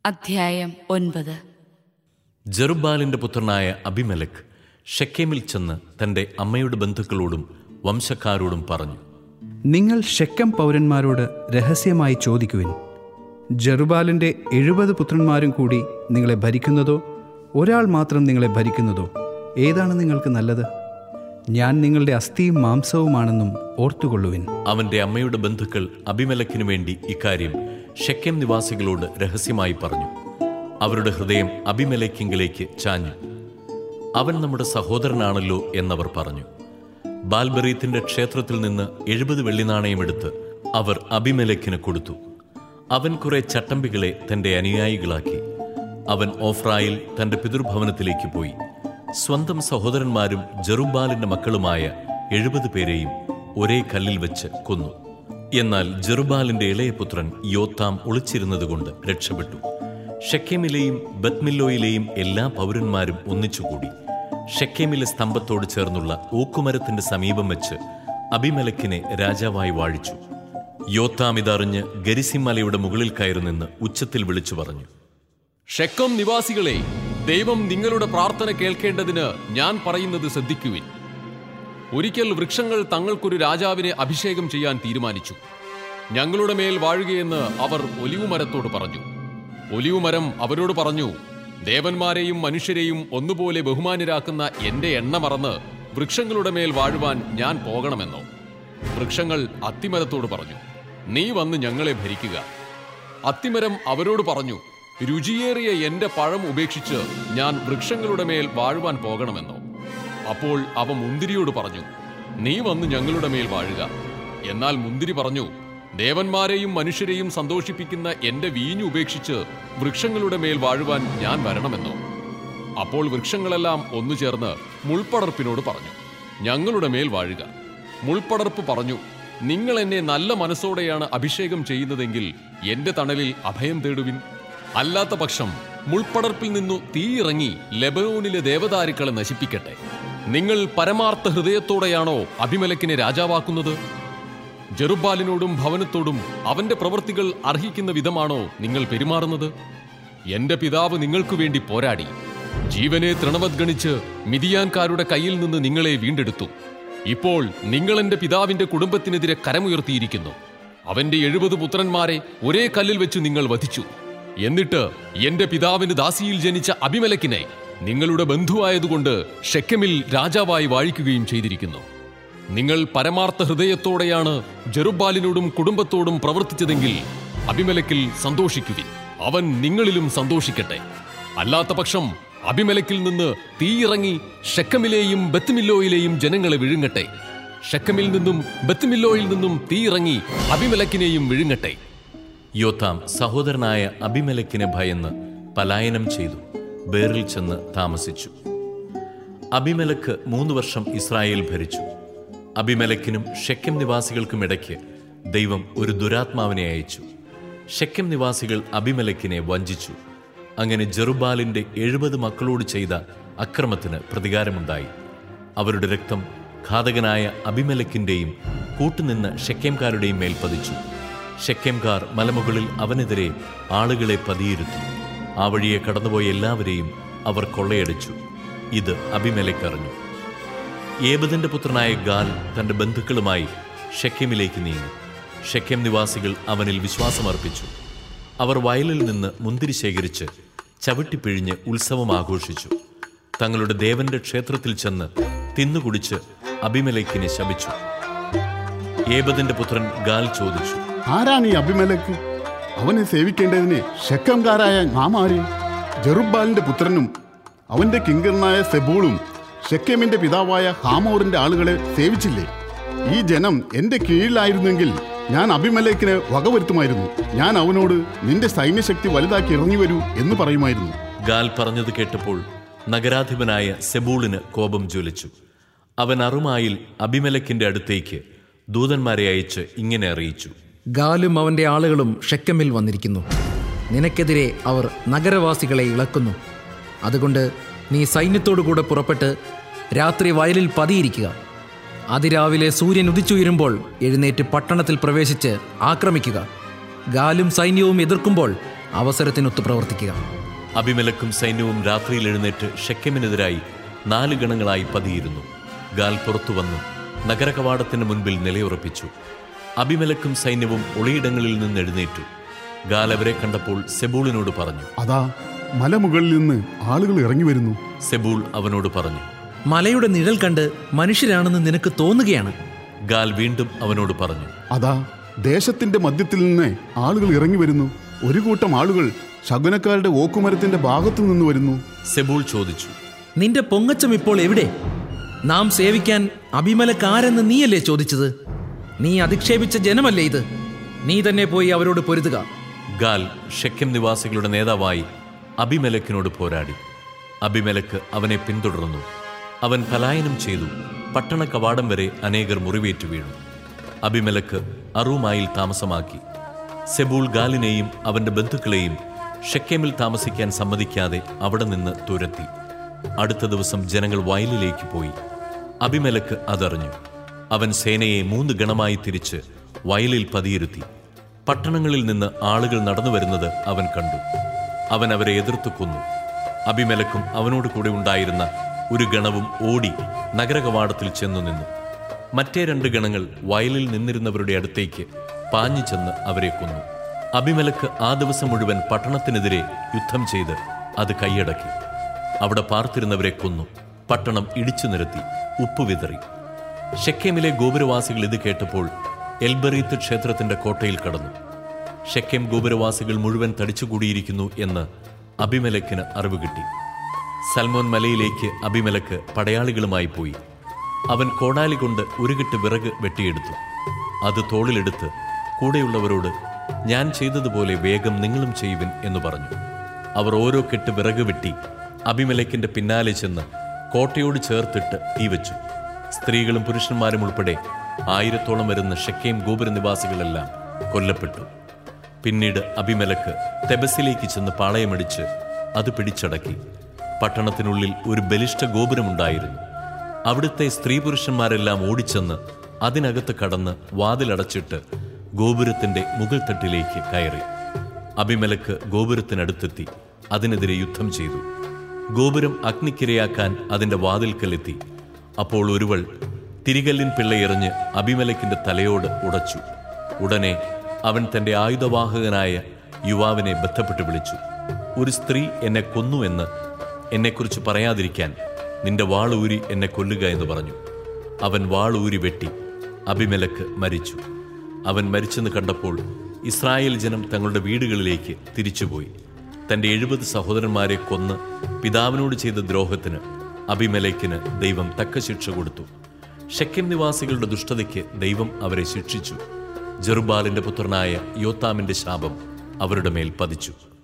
അധ്യായം ഒൻപത് ജെറുബാലിന്റെ പുത്രനായ അബിമലക് ഷെക്കേമിൽ ചെന്ന് തന്റെ അമ്മയുടെ ബന്ധുക്കളോടും വംശക്കാരോടും പറഞ്ഞു നിങ്ങൾ ഷെക്കം പൗരന്മാരോട് രഹസ്യമായി ചോദിക്കുവിൻ ജെറുബാലിൻ്റെ എഴുപത് പുത്രന്മാരും കൂടി നിങ്ങളെ ഭരിക്കുന്നതോ ഒരാൾ മാത്രം നിങ്ങളെ ഭരിക്കുന്നതോ ഏതാണ് നിങ്ങൾക്ക് നല്ലത് ഞാൻ നിങ്ങളുടെ അസ്ഥിയും മാംസവുമാണെന്നും ഓർത്തുകൊള്ളുവിൻ അവന്റെ അമ്മയുടെ ബന്ധുക്കൾ അബിമലക്കിനു വേണ്ടി ഇക്കാര്യം ഷെക്കേം നിവാസികളോട് രഹസ്യമായി പറഞ്ഞു അവരുടെ ഹൃദയം അബിമലക്കിങ്കിലേക്ക് ചാഞ്ഞു അവൻ നമ്മുടെ സഹോദരനാണല്ലോ എന്നവർ പറഞ്ഞു ബാൽബറീത്തിന്റെ ക്ഷേത്രത്തിൽ നിന്ന് എഴുപത് വെള്ളിനാണയമെടുത്ത് അവർ അബിമലക്കിന് കൊടുത്തു അവൻ കുറെ ചട്ടമ്പികളെ തന്റെ അനുയായികളാക്കി അവൻ ഓഫ്രായിൽ തന്റെ പിതൃഭവനത്തിലേക്ക് പോയി സ്വന്തം സഹോദരന്മാരും ജെറുബാലിന്റെ മക്കളുമായ എഴുപത് പേരെയും ഒരേ കല്ലിൽ വെച്ച് കൊന്നു എന്നാൽ ജെറുബാലിന്റെ ഇളയപുത്രൻ യോത്താം ഒളിച്ചിരുന്നതുകൊണ്ട് രക്ഷപ്പെട്ടു ഷെക്കേമിലെയും ബത്മില്ലോയിലെയും എല്ലാ പൗരന്മാരും ഒന്നിച്ചുകൂടി ഷെക്കേമിലെ സ്തംഭത്തോട് ചേർന്നുള്ള ഓക്കുമരത്തിന്റെ സമീപം വെച്ച് അബിമലക്കിനെ രാജാവായി വാഴിച്ചു യോത്താം ഇതറിഞ്ഞ് ഗരിസിം മലയുടെ മുകളിൽ കയറി നിന്ന് ഉച്ചത്തിൽ വിളിച്ചു പറഞ്ഞു ഷെക്കം നിവാസികളെ ദൈവം നിങ്ങളുടെ പ്രാർത്ഥന കേൾക്കേണ്ടതിന് ഞാൻ പറയുന്നത് ശ്രദ്ധിക്കുവിൻ ഒരിക്കൽ വൃക്ഷങ്ങൾ തങ്ങൾക്കൊരു രാജാവിനെ അഭിഷേകം ചെയ്യാൻ തീരുമാനിച്ചു ഞങ്ങളുടെ മേൽ വാഴുകയെന്ന് അവർ ഒലിവുമരത്തോട് പറഞ്ഞു ഒലിവുമരം അവരോട് പറഞ്ഞു ദേവന്മാരെയും മനുഷ്യരെയും ഒന്നുപോലെ ബഹുമാനരാക്കുന്ന എന്റെ എണ്ണ മറന്ന് വൃക്ഷങ്ങളുടെ മേൽ വാഴുവാൻ ഞാൻ പോകണമെന്നോ വൃക്ഷങ്ങൾ അത്തിമരത്തോട് പറഞ്ഞു നീ വന്ന് ഞങ്ങളെ ഭരിക്കുക അത്തിമരം അവരോട് പറഞ്ഞു രുചിയേറിയ എന്റെ പഴം ഉപേക്ഷിച്ച് ഞാൻ വൃക്ഷങ്ങളുടെ മേൽ വാഴുവാൻ പോകണമെന്നോ അപ്പോൾ അവ മുന്തിരിയോട് പറഞ്ഞു നീ വന്ന് ഞങ്ങളുടെ മേൽ വാഴുക എന്നാൽ മുന്തിരി പറഞ്ഞു ദേവന്മാരെയും മനുഷ്യരെയും സന്തോഷിപ്പിക്കുന്ന എന്റെ വീഞ്ഞു ഉപേക്ഷിച്ച് വൃക്ഷങ്ങളുടെ മേൽ വാഴുവാൻ ഞാൻ വരണമെന്നോ അപ്പോൾ വൃക്ഷങ്ങളെല്ലാം ഒന്നു ചേർന്ന് മുൾപ്പടർപ്പിനോട് പറഞ്ഞു ഞങ്ങളുടെ മേൽ വാഴുക മുൾപ്പടർപ്പ് പറഞ്ഞു നിങ്ങൾ എന്നെ നല്ല മനസ്സോടെയാണ് അഭിഷേകം ചെയ്യുന്നതെങ്കിൽ എന്റെ തണലിൽ അഭയം തേടുവിൻ അല്ലാത്ത പക്ഷം മുൾപ്പടർപ്പിൽ നിന്നു തീയിറങ്ങി ലെബനോനിലെ ദേവദാരുക്കളെ നശിപ്പിക്കട്ടെ നിങ്ങൾ പരമാർത്ഥ ഹൃദയത്തോടെയാണോ അഭിമലക്കിനെ രാജാവാക്കുന്നത് ജെറുബാലിനോടും ഭവനത്തോടും അവന്റെ പ്രവൃത്തികൾ അർഹിക്കുന്ന വിധമാണോ നിങ്ങൾ പെരുമാറുന്നത് എന്റെ പിതാവ് നിങ്ങൾക്കു വേണ്ടി പോരാടി ജീവനെ തൃണവദ്ഗണിച്ച് മിതിയാൻകാരുടെ കയ്യിൽ നിന്ന് നിങ്ങളെ വീണ്ടെടുത്തു ഇപ്പോൾ നിങ്ങൾ എന്റെ പിതാവിന്റെ കുടുംബത്തിനെതിരെ കരമുയർത്തിയിരിക്കുന്നു അവന്റെ എഴുപത് പുത്രന്മാരെ ഒരേ കല്ലിൽ വെച്ച് നിങ്ങൾ വധിച്ചു എന്നിട്ട് എന്റെ പിതാവിന് ദാസിയിൽ ജനിച്ച അഭിമലക്കിനെ നിങ്ങളുടെ ബന്ധുവായതുകൊണ്ട് ഷെക്കമിൽ രാജാവായി വാഴിക്കുകയും ചെയ്തിരിക്കുന്നു നിങ്ങൾ പരമാർത്ഥ ഹൃദയത്തോടെയാണ് ജെറുബാലിനോടും കുടുംബത്തോടും പ്രവർത്തിച്ചതെങ്കിൽ അഭിമലക്കിൽ സന്തോഷിക്കുവിൻ അവൻ നിങ്ങളിലും സന്തോഷിക്കട്ടെ അല്ലാത്ത പക്ഷം അഭിമലക്കിൽ നിന്ന് തീയിറങ്ങി ഷെക്കമിലെയും ബത്തുമില്ലോയിലെയും ജനങ്ങളെ വിഴുങ്ങട്ടെ ഷെക്കമിൽ നിന്നും ബത്തുമില്ലോയിൽ നിന്നും തീയിറങ്ങി അഭിമലക്കിനെയും വിഴുങ്ങട്ടെ യോത്താം സഹോദരനായ അബിമലക്കിനെ ഭയന്ന് പലായനം ചെയ്തു ബേറിൽ ചെന്ന് താമസിച്ചു അബിമലക്ക് മൂന്ന് വർഷം ഇസ്രായേൽ ഭരിച്ചു അബിമലക്കിനും ഷെക്കം നിവാസികൾക്കും ഇടയ്ക്ക് ദൈവം ഒരു ദുരാത്മാവിനെ അയച്ചു ഷെക്കം നിവാസികൾ അബിമലക്കിനെ വഞ്ചിച്ചു അങ്ങനെ ജെറുബാലിന്റെ എഴുപത് മക്കളോട് ചെയ്ത അക്രമത്തിന് പ്രതികാരമുണ്ടായി അവരുടെ രക്തം ഘാതകനായ അബിമലക്കിന്റെയും കൂട്ടുനിന്ന് ഷെക്കേംകാരുടെയും മേൽ പതിച്ചു ഷെക്കേംകാർ മലമുകളിൽ അവനെതിരെ ആളുകളെ പതിയിരുത്തി ആ വഴിയെ കടന്നുപോയ എല്ലാവരെയും അവർ കൊള്ളയടിച്ചു ഇത് അബിമലക്കറിഞ്ഞു ഏബദിന്റെ പുത്രനായ ഗാൽ തന്റെ ബന്ധുക്കളുമായി ഷെക്കേമിലേക്ക് നീങ്ങി ഷെക്കേം നിവാസികൾ അവനിൽ വിശ്വാസമർപ്പിച്ചു അവർ വയലിൽ നിന്ന് മുന്തിരി ശേഖരിച്ച് ചവിട്ടിപ്പിഴിഞ്ഞ് ഉത്സവം ആഘോഷിച്ചു തങ്ങളുടെ ദേവന്റെ ക്ഷേത്രത്തിൽ ചെന്ന് തിന്നുകുടിച്ച് അഭിമലേക്കിനെ ശപിച്ചു ഏബദിന്റെ പുത്രൻ ഗാൽ ചോദിച്ചു ആരാണ് ഈ അഭിമലക്ക് അവനെ സേവിക്കേണ്ടതിന് ഷെക്കംകാരായ നാം ആര് ജെറുബാലിന്റെ പുത്രനും അവന്റെ കിങ്കരനായ സെബൂളും ഷെക്കേമിന്റെ പിതാവായ ഹാമോറിന്റെ ആളുകളെ സേവിച്ചില്ലേ ഈ ജനം എന്റെ കീഴിലായിരുന്നെങ്കിൽ ഞാൻ അഭിമലേക്കിന് വകവരുത്തുമായിരുന്നു ഞാൻ അവനോട് നിന്റെ സൈന്യശക്തി വലുതാക്കി ഇറങ്ങി വരൂ എന്ന് പറയുമായിരുന്നു ഗാൽ പറഞ്ഞത് കേട്ടപ്പോൾ നഗരാധിപനായ സെബൂളിന് കോപം ജ്വലിച്ചു അവൻ അറുമായിൽ അഭിമലക്കിന്റെ അടുത്തേക്ക് ദൂതന്മാരെ അയച്ച് ഇങ്ങനെ അറിയിച്ചു ഗാലും അവന്റെ ആളുകളും ഷെക്കമിൽ വന്നിരിക്കുന്നു നിനക്കെതിരെ അവർ നഗരവാസികളെ ഇളക്കുന്നു അതുകൊണ്ട് നീ സൈന്യത്തോടുകൂടെ പുറപ്പെട്ട് രാത്രി വയലിൽ പതിയിരിക്കുക അതിരാവിലെ സൂര്യൻ ഉദിച്ചുയരുമ്പോൾ എഴുന്നേറ്റ് പട്ടണത്തിൽ പ്രവേശിച്ച് ആക്രമിക്കുക ഗാലും സൈന്യവും എതിർക്കുമ്പോൾ അവസരത്തിനൊത്ത് പ്രവർത്തിക്കുക അഭിമലക്കും സൈന്യവും രാത്രിയിൽ എഴുന്നേറ്റ് ഷെക്കെമിനെതിരായി നാല് ഗണങ്ങളായി പതിയിരുന്നു ഗാൽ പുറത്തു വന്നു നഗരകവാടത്തിന് മുൻപിൽ നിലയുറപ്പിച്ചു അഭിമലക്കും സൈന്യവും ഒളിയിടങ്ങളിൽ നിന്ന് എഴുന്നേറ്റു ഗാൽ അവരെ കണ്ടപ്പോൾ സെബൂളിനോട് പറഞ്ഞു അതാ മലമുകളിൽ നിന്ന് ആളുകൾ ഇറങ്ങി വരുന്നു സെബൂൾ അവനോട് പറഞ്ഞു മലയുടെ നിഴൽ കണ്ട് മനുഷ്യരാണെന്ന് നിനക്ക് തോന്നുകയാണ് ഗാൽ വീണ്ടും അവനോട് പറഞ്ഞു അതാ ദേശത്തിന്റെ മധ്യത്തിൽ നിന്ന് ആളുകൾ ഇറങ്ങി വരുന്നു ഒരു കൂട്ടം ആളുകൾ ശകുനക്കാരുടെ ഓക്കുമരത്തിന്റെ ഭാഗത്തു നിന്ന് വരുന്നു സെബൂൾ ചോദിച്ചു നിന്റെ പൊങ്ങച്ചം ഇപ്പോൾ എവിടെ നാം സേവിക്കാൻ അഭിമലക്കാരെന്ന് നീയല്ലേ ചോദിച്ചത് നീ അധിക്ഷേപിച്ച ജനമല്ലേ ഇത് നീ തന്നെ പോയി അവരോട് പൊരുതുക ഗാൽ ഷെക്കം നിവാസികളുടെ നേതാവായി അഭിമലക്കിനോട് പോരാടി അഭിമലക്ക് അവനെ പിന്തുടർന്നു അവൻ പലായനം ചെയ്തു പട്ടണ കവാടം വരെ അനേകർ മുറിവേറ്റു വീണു അഭിമലക്ക് അറൂമായിൽ താമസമാക്കി സെബൂൾ ഗാലിനെയും അവന്റെ ബന്ധുക്കളെയും ഷെക്കേമിൽ താമസിക്കാൻ സമ്മതിക്കാതെ അവിടെ നിന്ന് തുരത്തി അടുത്ത ദിവസം ജനങ്ങൾ വയലിലേക്ക് പോയി അഭിമലക്ക് അതറിഞ്ഞു അവൻ സേനയെ മൂന്ന് ഗണമായി തിരിച്ച് വയലിൽ പതിയിരുത്തി പട്ടണങ്ങളിൽ നിന്ന് ആളുകൾ നടന്നു വരുന്നത് അവൻ കണ്ടു അവൻ അവരെ എതിർത്തു കൊന്നു അഭിമലക്കും അവനോട് കൂടെ ഉണ്ടായിരുന്ന ഒരു ഗണവും ഓടി നഗരകവാടത്തിൽ ചെന്നു നിന്നു മറ്റേ രണ്ട് ഗണങ്ങൾ വയലിൽ നിന്നിരുന്നവരുടെ അടുത്തേക്ക് പാഞ്ഞു ചെന്ന് അവരെ കൊന്നു അഭിമലക്ക് ആ ദിവസം മുഴുവൻ പട്ടണത്തിനെതിരെ യുദ്ധം ചെയ്ത് അത് കൈയടക്കി അവിടെ പാർത്തിരുന്നവരെ കൊന്നു പട്ടണം ഇടിച്ചു നിരത്തി ഉപ്പ് വിതറി ഷെക്കേമിലെ ഗോപുരവാസികൾ ഇത് കേട്ടപ്പോൾ എൽബറീത്ത് ക്ഷേത്രത്തിന്റെ കോട്ടയിൽ കടന്നു ഷെക്കേം ഗോപുരവാസികൾ മുഴുവൻ തടിച്ചുകൂടിയിരിക്കുന്നു എന്ന് അഭിമലക്കിന് അറിവ് കിട്ടി സൽമോൻ മലയിലേക്ക് അഭിമലക്ക് പടയാളികളുമായി പോയി അവൻ കോടാലി കൊണ്ട് ഒരു കെട്ട് വിറക് വെട്ടിയെടുത്തു അത് തോളിലെടുത്ത് കൂടെയുള്ളവരോട് ഞാൻ ചെയ്തതുപോലെ വേഗം നിങ്ങളും ചെയ്യുവിൻ എന്ന് പറഞ്ഞു അവർ ഓരോ കെട്ട് വിറക് വെട്ടി അഭിമലക്കിന്റെ പിന്നാലെ ചെന്ന് കോട്ടയോട് ചേർത്തിട്ട് തീവച്ചു സ്ത്രീകളും പുരുഷന്മാരും ഉൾപ്പെടെ ആയിരത്തോളം വരുന്ന ഷെക്കേം ഗോപുര നിവാസികളെല്ലാം കൊല്ലപ്പെട്ടു പിന്നീട് അഭിമലക്ക് തെബസിലേക്ക് ചെന്ന് പാളയമടിച്ച് അത് പിടിച്ചടക്കി പട്ടണത്തിനുള്ളിൽ ഒരു ബലിഷ്ഠ ഗോപുരമുണ്ടായിരുന്നു അവിടുത്തെ സ്ത്രീ പുരുഷന്മാരെല്ലാം ഓടിച്ചെന്ന് അതിനകത്ത് കടന്ന് വാതിലടച്ചിട്ട് ഗോപുരത്തിന്റെ മുകൾ തട്ടിലേക്ക് കയറി അഭിമലക്ക് ഗോപുരത്തിനടുത്തെത്തി അതിനെതിരെ യുദ്ധം ചെയ്തു ഗോപുരം അഗ്നിക്കിരയാക്കാൻ അതിന്റെ വാതിൽക്കലെത്തി അപ്പോൾ ഒരുവൾ തിരികല്ലിൻ പിള്ളയെറിഞ്ഞ് അഭിമലക്കിന്റെ തലയോട് ഉടച്ചു ഉടനെ അവൻ തന്റെ ആയുധവാഹകനായ യുവാവിനെ ബന്ധപ്പെട്ട് വിളിച്ചു ഒരു സ്ത്രീ എന്നെ കൊന്നു എന്ന് എന്നെക്കുറിച്ച് പറയാതിരിക്കാൻ നിന്റെ വാളൂരി എന്നെ കൊല്ലുക എന്ന് പറഞ്ഞു അവൻ വാളൂരി വെട്ടി അഭിമലക്ക് മരിച്ചു അവൻ മരിച്ചെന്ന് കണ്ടപ്പോൾ ഇസ്രായേൽ ജനം തങ്ങളുടെ വീടുകളിലേക്ക് തിരിച്ചുപോയി തന്റെ എഴുപത് സഹോദരന്മാരെ കൊന്ന് പിതാവിനോട് ചെയ്ത ദ്രോഹത്തിന് അഭിമലേക്കിന് ദൈവം തക്ക ശിക്ഷ കൊടുത്തു ഷെക്കിം നിവാസികളുടെ ദുഷ്ടതയ്ക്ക് ദൈവം അവരെ ശിക്ഷിച്ചു ജെറുബാലിന്റെ പുത്രനായ യോത്താമിന്റെ ശാപം അവരുടെ മേൽ പതിച്ചു